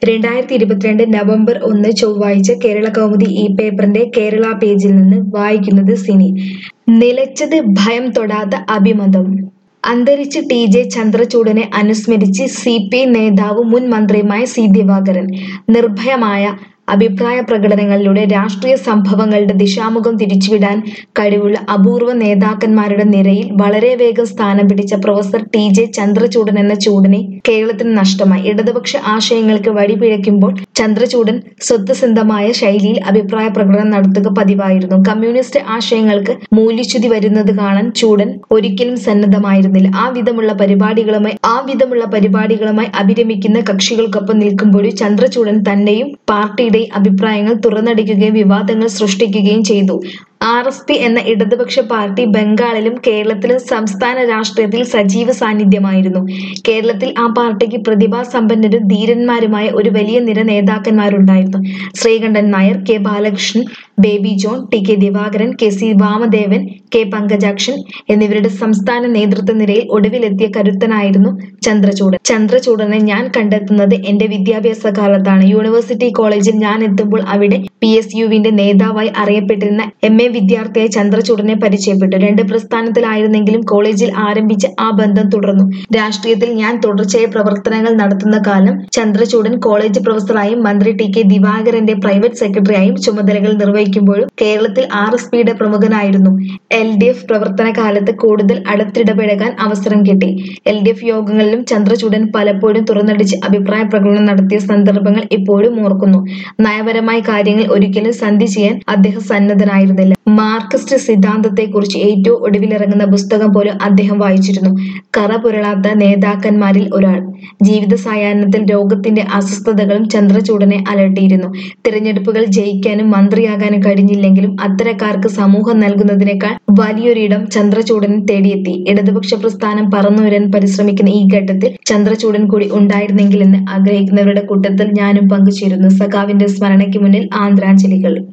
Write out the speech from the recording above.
രണ്ടായിരത്തി ഇരുപത്തിരണ്ട് നവംബർ ഒന്ന് ചൊവ്വാഴ്ച കേരള കൗമുദി ഈ പേപ്പറിന്റെ കേരള പേജിൽ നിന്ന് വായിക്കുന്നത് സിനി നിലച്ചത് ഭയം തൊടാത്ത അഭിമതം അന്തരിച്ച ടി ജെ ചന്ദ്രചൂഡനെ അനുസ്മരിച്ച് സി പി നേതാവും മുൻ മന്ത്രിയുമായ സി ദിവാകരൻ നിർഭയമായ അഭിപ്രായ പ്രകടനങ്ങളിലൂടെ രാഷ്ട്രീയ സംഭവങ്ങളുടെ ദിശാമുഖം തിരിച്ചുവിടാൻ കഴിവുള്ള അപൂർവ നേതാക്കന്മാരുടെ നിരയിൽ വളരെ വേഗം സ്ഥാനം പിടിച്ച പ്രൊഫസർ ടി ജെ ചന്ദ്രചൂഡൻ എന്ന ചൂടനെ കേരളത്തിന് നഷ്ടമായി ഇടതുപക്ഷ ആശയങ്ങൾക്ക് വഴിപിഴയ്ക്കുമ്പോൾ ചന്ദ്രചൂഡൻ സ്വത്വസിദ്ധമായ ശൈലിയിൽ അഭിപ്രായ പ്രകടനം നടത്തുക പതിവായിരുന്നു കമ്മ്യൂണിസ്റ്റ് ആശയങ്ങൾക്ക് മൂല്യച്യുതി വരുന്നത് കാണാൻ ചൂടൻ ഒരിക്കലും സന്നദ്ധമായിരുന്നില്ല ആ വിധമുള്ള പരിപാടികളുമായി ആ വിധമുള്ള പരിപാടികളുമായി അഭിരമിക്കുന്ന കക്ഷികൾക്കൊപ്പം നിൽക്കുമ്പോഴും ചന്ദ്രചൂഡൻ തന്നെയും പാർട്ടിയുടെയും അഭിപ്രായങ്ങൾ തുറന്നടിക്കുകയും വിവാദങ്ങൾ സൃഷ്ടിക്കുകയും ചെയ്തു ആർ എസ് പി എന്ന ഇടതുപക്ഷ പാർട്ടി ബംഗാളിലും കേരളത്തിലും സംസ്ഥാന രാഷ്ട്രീയത്തിൽ സജീവ സാന്നിധ്യമായിരുന്നു കേരളത്തിൽ ആ പാർട്ടിക്ക് പ്രതിഭാസമ്പന്നരും ധീരന്മാരുമായ ഒരു വലിയ നിര നേതാക്കന്മാരുണ്ടായിരുന്നു Sreekantan Nair K Balakrishnan Baby John T K Divakaran K C Vamadevan K Pankajakshan എന്നിവരുടെ സംസ്ഥാന നേതൃത്വ നിരയിൽ ഒടുവിലെത്തിയ കരുത്തനായിരുന്നു ചന്ദ്രചൂഡൻ ചന്ദ്രചൂഡനെ ഞാൻ കണ്ടെത്തുന്നത് എന്റെ വിദ്യാഭ്യാസ കാലത്താണ് യൂണിവേഴ്സിറ്റി കോളേജിൽ ഞാൻ എത്തുമ്പോൾ അവിടെ പി എസ് യുവിന്റെ നേതാവായി അറിയപ്പെട്ടിരുന്ന എം എ വിദ്യാർത്ഥിയായ ചന്ദ്രചൂഡനെ പരിചയപ്പെട്ടു രണ്ട് പ്രസ്ഥാനത്തിലായിരുന്നെങ്കിലും കോളേജിൽ ആരംഭിച്ച ആ ബന്ധം തുടർന്നു രാഷ്ട്രീയത്തിൽ ഞാൻ തുടർച്ചയായ പ്രവർത്തനങ്ങൾ നടത്തുന്ന കാലം ചന്ദ്രചൂഡൻ കോളേജ് പ്രൊഫസറായും മന്ത്രി ടി കെ ദിവാകരന്റെ പ്രൈവറ്റ് സെക്രട്ടറിയായും ചുമതലകൾ നിർവഹിക്കുമ്പോഴും കേരളത്തിൽ ആർ എസ് പിയുടെ പ്രമുഖനായിരുന്നു എൽ ഡി എഫ് പ്രവർത്തന കാലത്ത് കൂടുതൽ അടുത്തിടപഴകാൻ അവസരം കിട്ടി എൽ ഡി എഫ് യോഗങ്ങളിലും ചന്ദ്രചൂഡൻ പലപ്പോഴും തുറന്നടിച്ച് അഭിപ്രായ പ്രകടനം നടത്തിയ സന്ദർഭങ്ങൾ ഇപ്പോഴും ഓർക്കുന്നു നയപരമായ കാര്യങ്ങൾ ഒരിക്കലും സന്ധി ചെയ്യാൻ അദ്ദേഹം സന്നദ്ധനായിരുന്നില്ല മാർക്സിസ്റ്റ് സിദ്ധാന്തത്തെക്കുറിച്ച് ഏറ്റവും ഒടുവിലിറങ്ങുന്ന പുസ്തകം പോലും അദ്ദേഹം വായിച്ചിരുന്നു കറ പുരളാത്ത നേതാക്കന്മാരിൽ ഒരാൾ ജീവിത സായാഹ്നത്തിൽ രോഗത്തിന്റെ അസ്വസ്ഥതകളും ചന്ദ്രചൂഡനെ അലട്ടിയിരുന്നു തിരഞ്ഞെടുപ്പുകൾ ജയിക്കാനും മന്ത്രിയാകാനും കഴിഞ്ഞില്ലെങ്കിലും അത്തരക്കാർക്ക് സമൂഹം നൽകുന്നതിനേക്കാൾ വലിയൊരിടം ചന്ദ്രചൂഡൻ തേടിയെത്തി ഇടതുപക്ഷ പ്രസ്ഥാനം പറന്നുവരാൻ പരിശ്രമിക്കുന്ന ഈ ഘട്ടത്തിൽ ചന്ദ്രചൂഡൻ കൂടി ഉണ്ടായിരുന്നെങ്കിൽ എന്ന് ആഗ്രഹിക്കുന്നവരുടെ കൂട്ടത്തിൽ ഞാനും പങ്കുചേരുന്നു സഖാവിന്റെ സ്മരണയ്ക്ക് മുന്നിൽ ആദരാഞ്ജലികൾ